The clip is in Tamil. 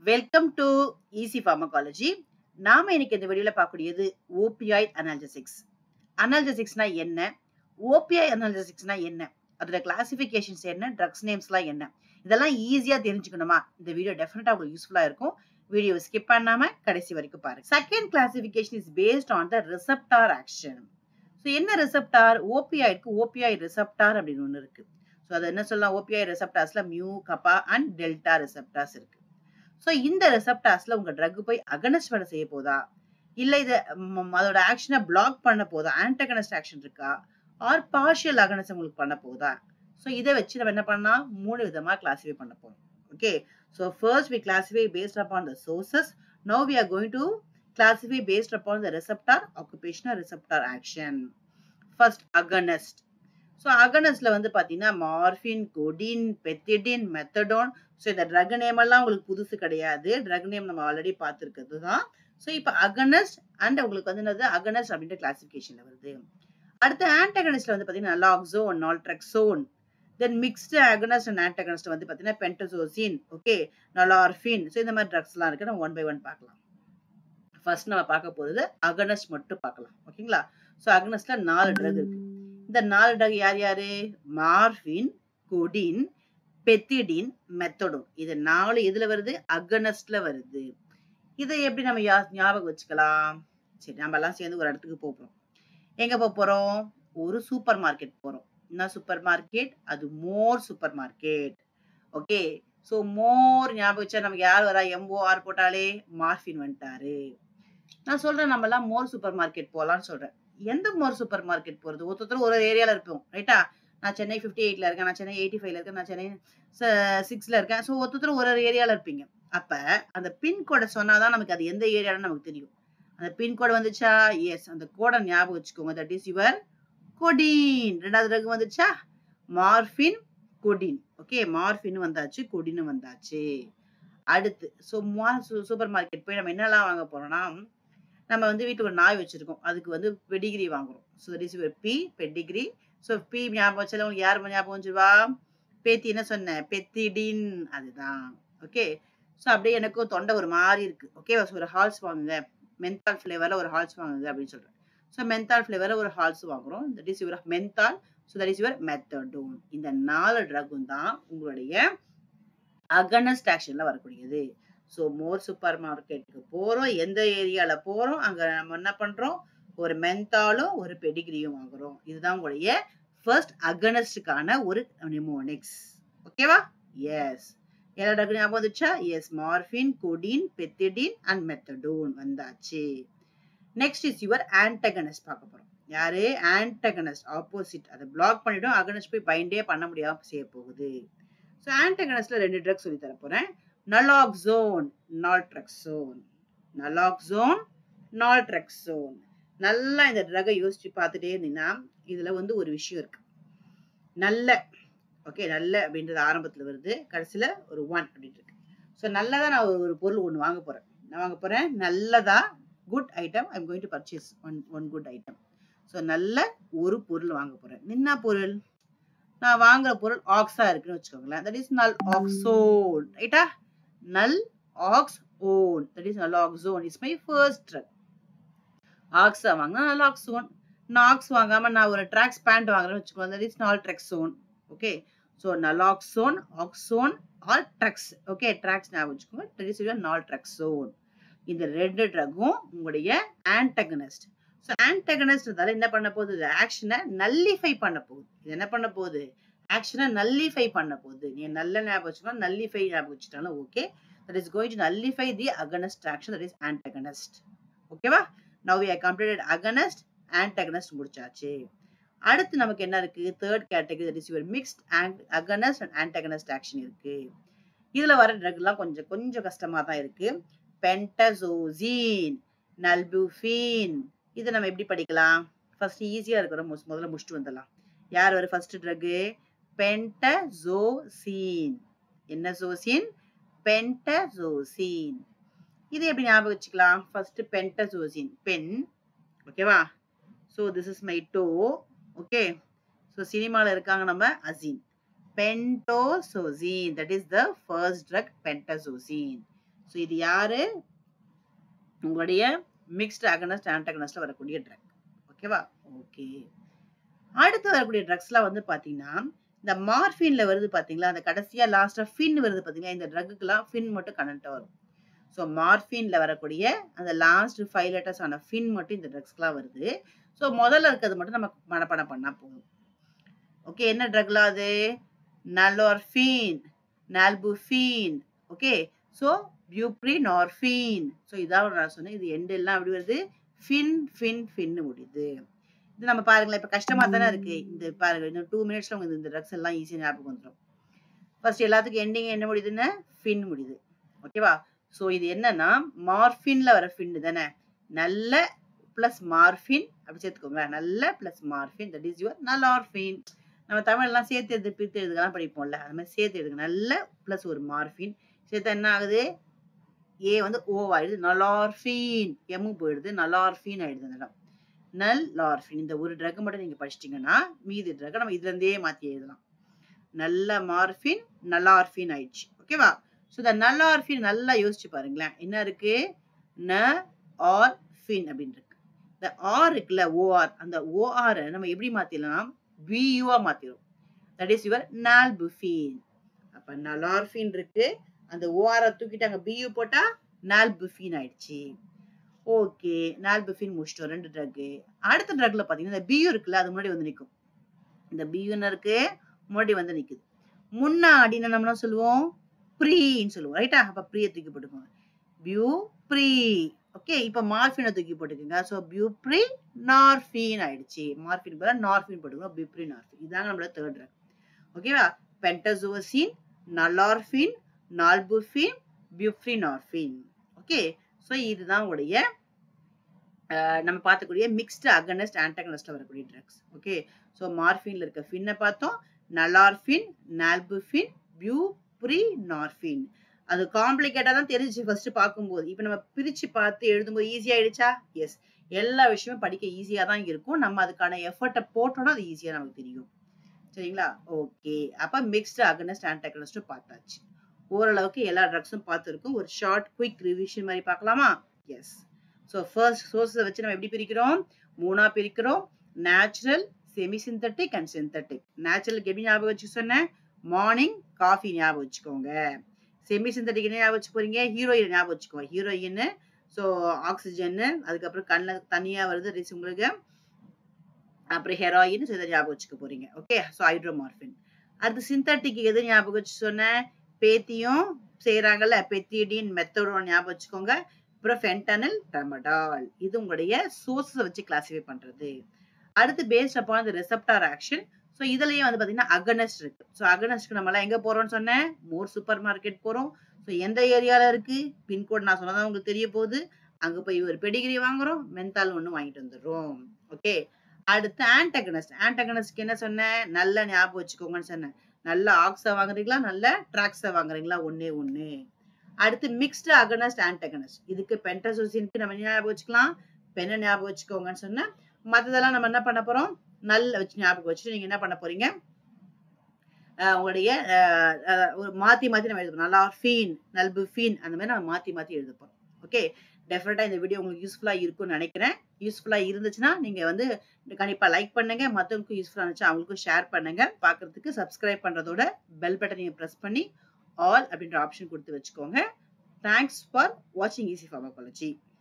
வெல்கம் டு ஈஸி ஃபார்மகாலஜி நாம இன்னைக்கு இந்த வீடியோல பார்க்கக்கூடியது ஓபியாய்ட் அனால்ஜசிக்ஸ் அனால்ஜசிக்ஸ்னா என்ன ஓபிஐ அனால்ஜசிக்ஸ்னா என்ன அதோட கிளாசிபிகேஷன்ஸ் என்ன ட்ரக்ஸ் நேம்ஸ்லாம் என்ன இதெல்லாம் ஈஸியா தெரிஞ்சுக்கணுமா இந்த வீடியோ டெஃபினட்டா உங்களுக்கு யூஸ்ஃபுல்லா இருக்கும் வீடியோ ஸ்கிப் பண்ணாம கடைசி வரைக்கும் பாருங்க second classification is based on the receptor action so என்ன ரிசப்டார் ஓபிஐக்கு ஓபிஐ ரிசப்டார் அப்படின்னு ஒன்று இருக்கு ஸோ அது என்ன சொல்லலாம் ஓபிஐ ரிசப்டார்ஸ்ல mu kappa and delta receptors இருக்கு ஸோ இந்த ரிசப்டார்ஸ்ல உங்க ட்ரக் போய் அகனஸ்ட் வேலை செய்ய போதா இல்ல இது ம், அதோட ஆக்ஷனை பிளாக் பண்ண போதா ஆன்டகனஸ்ட் ஆக்ஷன் இருக்கா ஆர் பார்ஷியல் அகனஸ்ட் உங்களுக்கு பண்ண போதா ஸோ இதை வச்சு நம்ம என்ன பண்ணலாம் மூணு விதமா கிளாசிஃபை பண்ண போறோம் okay so first we classify based upon the sources no we are going to classify based upon the receptor occupational receptor action first agonist so அகனஸ்ட்ல வந்து பார்த்தீங்கன்னா morphine codeine pethidine methadone so இந்த ட்ரக் நேம் எல்லாம் உங்களுக்கு புதுசு கிடையாது ட்ரக் நேம் நம்ம ஆல்ரெடி பார்த்துருக்கிறது தான் ஸோ இப்போ அகனஸ்ட் அண்ட் உங்களுக்கு வந்து என்னது அகனஸ்ட் அப்படின்ற கிளாசிஃபிகேஷன்ல வருது அடுத்து ஆன்டகனிஸ்ட்ல வந்து பார்த்தீங்கன்னா லாக்ஸோன் naltrexone then mixed agonist and antagonist வந்து பார்த்தீங்கன்னா பென்டசோசின் ஓகே நலார்ஃபின் ஸோ இந்த மாதிரி ட்ரக்ஸ்லாம் இருக்கு நம்ம ஒன் பை ஒன் பார்க்கலாம் ஃபர்ஸ்ட் நம்ம பார்க்க போறது அகனஸ்ட் மட்டும் பார்க்கலாம் ஓகேங்களா ஸோ அகனஸ்ட்ல நாலு ட்ரக் இருக்கு இந்த நாலு ட்ரக் யார் யாரு மார்பின் கொடின் பெத்திடின் மெத்தடோன் இது நாலு எதுல வருது அகனஸ்ட்ல வருது இதை எப்படி நம்ம யா- ஞாபகம் வச்சுக்கலாம் சரி நம்ம எல்லாம் சேர்ந்து ஒரு இடத்துக்கு போப் போறோம் எங்க போப் போறோம் ஒரு சூப்பர் மார்க்கெட் போறோம் என்ன சூப்பர் மார்க்கெட் அது More super supermarket okay so More ஞாபகம் வச்சா நமக்கு யார் வரா எம்ஓஆர் போட்டாலே மார்பின் வந்துட்டாரு நான் சொல்றேன் நம்ம எல்லாம் மோர் சூப்பர் மார்க்கெட் போலாம்னு சொல்றேன் எந்த மோர் சூப்பர் மார்க்கெட் போறது ஒருத்தர் ஒரு ஏரியால இருப்போம் ரைட்டா நான் சென்னை ஃபிஃப்டி எயிட்ல இருக்கேன் நான் சென்னை எயிட்டி ஃபைவ்ல இருக்கேன் நான் சென்னை சிக்ஸ்ல இருக்கேன் ஸோ ஒருத்தர் ஒரு ஒரு ஏரியால இருப்பீங்க அப்ப அந்த பின்கோடை சொன்னாதான் நமக்கு அது எந்த ஏரியான்னு நமக்கு தெரியும் அந்த பின்கோடு வந்துச்சா எஸ் அந்த கோடை ஞாபகம் வச்சுக்கோங்க தட் இஸ் யுவர் கொடின் ரெண்டாவது ரகு வந்துச்சா மார்பின் கொடின் ஓகே மார்பின் வந்தாச்சு கொடின்னு வந்தாச்சு அடுத்து ஸோ சூப்பர் மார்க்கெட் போய் நம்ம என்னெல்லாம் வாங்க போறோம்னா நம்ம வந்து வீட்டுல ஒரு நாய் வச்சிருக்கோம் அதுக்கு வந்து பெடிகிரி வாங்குறோம் so that is your P Pedigree so P ஞாபகம் வச்சாலும் உங்களுக்கு யார் ஞாபகம் வச்சுருவா பேத்தி என்ன சொன்னேன் பெத்திடின் அதுதான் ஓகே ஸோ அப்படியே எனக்கும் தொண்டை ஒரு மாதிரி இருக்கு ஓகே ஒரு ஹால்ஸ் வாங்குங்க மென்தால் ஃப்ளேவரில் ஒரு ஹால்ஸ் வாங்குங்க அப்படின்னு சொல்றேன் ஸோ மென்தால் ஃப்ளேவரில் ஒரு ஹால்ஸ் வாங்குறோம் that is your menthol so that is your methadone இந்த நாலு ட்ரக்கும் தான் உங்களுடைய அகனஸ்ட் ஆக்ஷன்ல வரக்கூடியது ஸோ மோர் சூப்பர் மார்க்கெட்டுக்கு போறோம் எந்த ஏரியால போறோம் அங்க நம்ம என்ன பண்றோம் ஒரு மென்தாலும் ஒரு பெடிகிரியும் வாங்குறோம் இதுதான் உங்களுடைய ஃபர்ஸ்ட் அகனஸ்டுக்கான ஒரு நிமோனிக்ஸ் ஓகேவா எஸ் எல்லா ட்ரக் ஞாபகம் வந்துச்சா yes morphine codeine pethidine and methadone வந்தாச்சு நெக்ஸ்ட் இஸ் யுவர் ஆன்டகனஸ்ட் பார்க்க போறோம் யாரு ஆன்டகனஸ்ட் ஆப்போசிட் அதை பிளாக் பண்ணிடும் அகனஸ்ட் போய் பைண்டே பண்ண முடியாம செய்ய போகுது ஸோ ஆன்டகனஸ்ட்ல ரெண்டு ட்ரக் சொல்லி தர போறேன் நலாக்ஸோன் நால்ட்ரெக்ஸோன் நலாக்ஸோன் நால்ட்ரெக்ஸோன் நல்லா இந்த ட்ரகை யோசிச்சு பார்த்துட்டே இருந்தீங்கன்னா இதுல வந்து ஒரு விஷயம் இருக்கு நல்ல ஓகே நல்ல அப்படின்றது ஆரம்பத்துல வருது கடைசியில ஒரு ஒன் அப்படின்ட்டு இருக்கு ஸோ நல்லதா நான் ஒரு- ஒரு பொருள் ஒன்று வாங்க போறேன் நான் வாங்க போறேன் நல்லதா good item I'm going to purchase one one good item so நல்ல ஒரு பொருள் வாங்க போறேன் என்ன பொருள் நான் வாங்குற பொருள் ஆக்ஸா இருக்குன்னு வச்சுக்கோங்களேன் தட் இஸ் நல் ஆக்ஸோன் ரைட்டா நல் aux own that is naloxone is my first drug ஆக்ஸா வாங்கினா நல் ஆக்ஸோன் நான் ஆக்ஸ் வாங்காம நான் ஒரு ட்ராக்ஸ் பேண்ட் வாங்குறேன்னு வச்சுக்கோங்க that is naltrexone okay so naloxone ஆக்ஸோன் ஆல் ட்ரக்ஸ் ஓகே ட்ராக்ஸ் ஞாபகம் வச்சுக்கோங்க தட் இஸ் நால் ட்ரக்ஸோன் இந்த ரெண்டு ட்ரக்கும் உங்களுடைய ஆன்டகனிஸ்ட் ஸோ ஆன்டகனிஸ்ட் என்ன பண்ண போகுது ஆக்ஷனை நல்லிஃபை பண்ண போகுது இது என்ன பண்ண போகுது ஆக்ஷனை நல்லிஃபை பண்ண போகுது நீ நல்ல ஞாபகம் வச்சுக்கணும் நல்லிஃபை ஞாபகம் வச்சுட்டாலும் okay that is going to nullify the agonist action that is antagonist ஓகேவா now we are completed agonist antagonist முடிச்சாச்சு அடுத்து நமக்கு என்ன இருக்கு third category that is your mixed agonist and antagonist action இருக்கு இதுல வர ட்ரக்லாம் கொஞ்சம் கொஞ்சம் கஷ்டமா தான் இருக்கு பென்டசோசின் நல்புஃபின் இதை நம்ம எப்படி படிக்கலாம் ஃபர்ஸ்ட் ஈஸியா இருக்கிற மொஸ்- முதல்ல முடிச்சுட்டு வந்துடலாம் யார் வர ஃபர்ஸ்ட் ட்ரக் பென்டசோசின் என்ன சோசின் பென்டசோசின் இது எப்படி ஞாபகம் வச்சுக்கலாம் ஃபர்ஸ்ட் பென்டசோசின் பென் ஓகேவா ஸோ திஸ் இஸ் மை டோ ஓகே ஸோ சினிமாவில் இருக்காங்க நம்ம Asin pentosozine that is the first drug pentosozine so இது யாரு உங்களுடைய மிக்ஸ்டு அகனஸ்ட் ஆன்டகனஸ்ட்ல வரக்கூடிய ட்ரக் ஓகேவா ஓகே அடுத்து வரக்கூடிய ட்ரக்ஸ்லாம் வந்து பாத்தீங்கன்னா இந்த மார்ஃபின்ல வருது பாத்தீங்களா அந்த கடைசியா லாஸ்டா ஃபின் வருது பாத்தீங்களா இந்த ட்ரக்குக்கெல்லாம் ஃபின் மட்டும் கனெக்டா வரும் ஸோ மார்ஃபின்ல வரக்கூடிய அந்த லாஸ்ட் ஃபைவ் லெட்டர்ஸ் ஆன ஃபின் மட்டும் இந்த ட்ரக்ஸ்க்குலாம் வருது ஸோ முதல்ல இருக்கிறது மட்டும் நம்ம மனப்பாடம் பண்ணா போதும் ஓகே என்ன ட்ரக்லாம் அது nalorphine nalbuphine okay so buprenorphine so இதான் நான் சொன்னேன் இது எண்டு எல்லாம் அப்படி வருது ஃபின் ஃபின் ஃபின்னு முடியுது இது நம்ம பாருங்களேன் இப்போ கஷ்டமா தானே இருக்கு இந்த பாருங்க இன்னும் டூ மினிட்ஸ்ல உங்களுக்கு இந்த ட்ரக்ஸ் எல்லாம் ஈஸியாக ஞாபகம் வந்துடும் ஃபர்ஸ்ட் எல்லாத்துக்கும் எண்டிங் என்ன முடியுதுன்னு ஃபின் முடியுது ஓகேவா ஸோ இது என்னன்னா மார்ஃபின்ல வர ஃபின் தானே நல்ல பிளஸ் மார்ஃபின் அப்படி சேர்த்துக்கோங்களேன் நல்ல plus morphine that is your nalorphine நம்ம தமிழ்லாம் சேர்த்து எழுது பிரித்து எழுதுலாம் படிப்போம்ல அது மாதிரி சேர்த்து எழுதுங்க நல்ல பிளஸ் ஒரு மார்ஃபின் சேர்த்தா என்ன ஆகுது ஏ வந்து ஓ ஆயிடுது நலார்ஃபின் எம்மு போயிடுது நலார்ஃபின் ஆயிடுது அந்த இடம் நல் லார்ஃபின் இந்த ஒரு ட்ரக் மட்டும் நீங்க படிச்சிட்டீங்கன்னா மீதி ட்ரக் நம்ம இதுல இருந்தே மாத்தி எழுதலாம் நல்ல மார்ஃபின் நல்லார்ஃபின் ஆயிடுச்சு ஓகேவா ஸோ இந்த நல்லார்ஃபின் நல்லா யோசிச்சு பாருங்களேன் என்ன இருக்கு ந ஆர் ஃபின் அப்படின்னு இருக்கு இந்த ஆர் இருக்குல்ல ஓஆர் அந்த ஓஆர் நம்ம எப்படி மாத்திடலாம் பியூவா மாத்திரும் தட் இஸ் யுவர் நால்புஃபின் அப்ப நலார்ஃபின் இருக்கு அந்த ஓஆர் தூக்கிட்டு அங்க பியூ போட்டா நால்புஃபின் ஆயிடுச்சு ஓகே நால்புஃபின் முடிச்சிட்டோம் ரெண்டு ட்ரக் அடுத்த ட்ரக்ல பாத்தீங்கன்னா இந்த பியூ இருக்குல்ல அது முன்னாடி வந்து நிக்கும் இந்த பியூன்னு இருக்கு முன்னாடி வந்து நிக்குது முன்னாடி நம்ம என்ன சொல்லுவோம் ப்ரீன்னு சொல்லுவோம் ரைட்டா அப்ப ப்ரீயை தூக்கி போட்டுக்கோங்க பியூ ப்ரீ ஓகே இப்ப மார்பினை தூக்கி போட்டுக்கோங்க ஸோ பியூப்ரி நார்ஃபின் ஆயிடுச்சு மார்பின் பதிலா நார்ஃபின் போட்டுக்கணும் பியூப்ரி நார்ஃபின் இதாங்க நம்மளோட தேர்ட் ட்ரக் ஓகேவா பென்டசோசின் நலார்ஃபின் நால்புஃபின் பியூப்ரினார்ஃபின் ஓகே ஸோ இதுதான் உடைய நம்ம பார்க்கக்கூடிய மிக்ஸ்டு அகனஸ்ட் ஆன்டகனஸ்ட் வரக்கூடிய ட்ரக்ஸ் ஓகே ஸோ மார்ஃபின்ல இருக்க ஃபின்னை பார்த்தோம் நலார்ஃபின் நால்புஃபின் பியூப்ரினார்ஃபின் அது காம்ப்ளிகேட்டா தான் தெரிஞ்சு ஃபர்ஸ்ட் பார்க்கும்போது இப்போ நம்ம பிரிச்சு பார்த்து எழுதும்போது ஈஸியா ஆயிடுச்சா எஸ் எல்லா விஷயமும் படிக்க ஈஸியா தான் இருக்கும் நம்ம அதுக்கான எஃபர்ட்டை போட்டோம்னா அது ஈஸியா நமக்கு தெரியும் சரிங்களா ஓகே அப்ப மிக்ஸ்டு அகனஸ்ட் ஆன்டகனஸ்ட் பார்த்தாச்சு ஓரளவுக்கு எல்லா ட்ரக்ஸும் பார்த்துருக்கோம் ஒரு ஷார்ட் குயிக் ரிவிஷன் மாதிரி பார்க்கலாமா எஸ் ஸோ ஃபர்ஸ்ட் சோர்ஸை வச்சு நம்ம எப்படி பிரிக்கிறோம் மூணா பிரிக்கிறோம் natural semi synthetic and synthetic நேச்சுரலுக்கு எப்படி ஞாபகம் வச்சு சொன்னேன் மார்னிங் காஃபி ஞாபகம் வச்சுக்கோங்க செமி சிந்தட்டிக் என்ன ஞாபகம் வச்சு போறீங்க ஹீரோயின் ஞாபகம் வச்சுக்கோங்க ஹீரோயின் ஸோ ஆக்சிஜன் அதுக்கப்புறம் கண்ணில் தனியாக வருது ரிஸ் உங்களுக்கு அப்புறம் ஹெராயின் ஸோ இதை ஞாபகம் வச்சுக்க போறீங்க ஓகே ஸோ ஹைட்ரோமார்பின் அடுத்து சிந்தட்டிக் எது ஞாபகம் வச்சு சொன்னேன் பேத்தியும் செய்யறாங்கல்ல பெத்திடின் மெத்தடோன் ஞாபகம் வச்சுக்கோங்க அப்புறம் ஃபென்டனல் டர்மடால் இது உங்களுடைய சோர்ஸை வச்சு கிளாசிஃபை பண்றது அடுத்து பேஸ்ட் அப்பான் இந்த ரெசப்டார் ஆக்ஷன் ஸோ இதுலயே வந்து பாத்தீங்கன்னா அகனஸ்ட் இருக்கு ஸோ அகனஸ்ட்க்கு நம்ம எல்லாம் எங்க போறோம்னு சொன்னேன் மோர் சூப்பர் மார்க்கெட் போறோம் ஸோ எந்த ஏரியால இருக்கு பின்கோட் நான் சொன்னதான் உங்களுக்கு தெரிய போகுது அங்க போய் ஒரு பெடிகிரி வாங்குறோம் மென்தால் ஒண்ணு வாங்கிட்டு வந்துடுறோம் ஓகே அடுத்து ஆன்டகனஸ்ட் ஆன்டகனஸ்ட்க்கு என்ன சொன்னேன் நல்ல ஞாபகம் வச்சுக்கோங்கன்னு சொன்னேன் நல்ல ஆக்ஸா வாங்குறீங்களா நல்ல ட்ராக்ஸா வாங்குறீங்களா ஒன்னே ஒண்ணு அடுத்து மிக்ஸ்டு அகனஸ்ட் ஆன்டகனஸ்ட் இதுக்கு பென்டசோசியனுக்கு நம்ம ஞாபகம் வச்சுக்கலாம் பெண்ணை ஞாபகம் வச்சுக்கோங்கன்னு சொன்னேன் மற்றதெல்லாம் நம்ம என்ன பண்ண போறோம் நல்ல வச்சு ஞாபகம் வச்சுட்டு நீங்க என்ன பண்ண போறீங்க உங்களுடைய ஒரு மாத்தி மாத்தி நம்ம எழுத நல்லா ஃபீன் நல்பு ஃபீன் அந்த மாதிரி நம்ம மாத்தி மாத்தி எழுத போறோம் ஓகே டெஃபினட்டா இந்த வீடியோ உங்களுக்கு யூஸ்ஃபுல்லா இருக்கும்னு நினைக்கிறேன் யூஸ்ஃபுல்லா இருந்துச்சுன்னா நீங்க வந்து கண்டிப்பா லைக் பண்ணுங்க மத்தவங்களுக்கும் யூஸ்ஃபுல்லா இருந்துச்சு அவங்களுக்கும் ஷேர் பண்ணுங்க பாக்குறதுக்கு சப்ஸ்கிரைப் பண்றதோட பெல் பட்டன் நீங்க பிரஸ் பண்ணி ஆல் அப்படின்ற ஆப்ஷன் கொடுத்து வச்சுக்கோங்க தேங்க்ஸ் ஃபார் வாட்சிங் ஈஸி ஃபார்மகாலஜி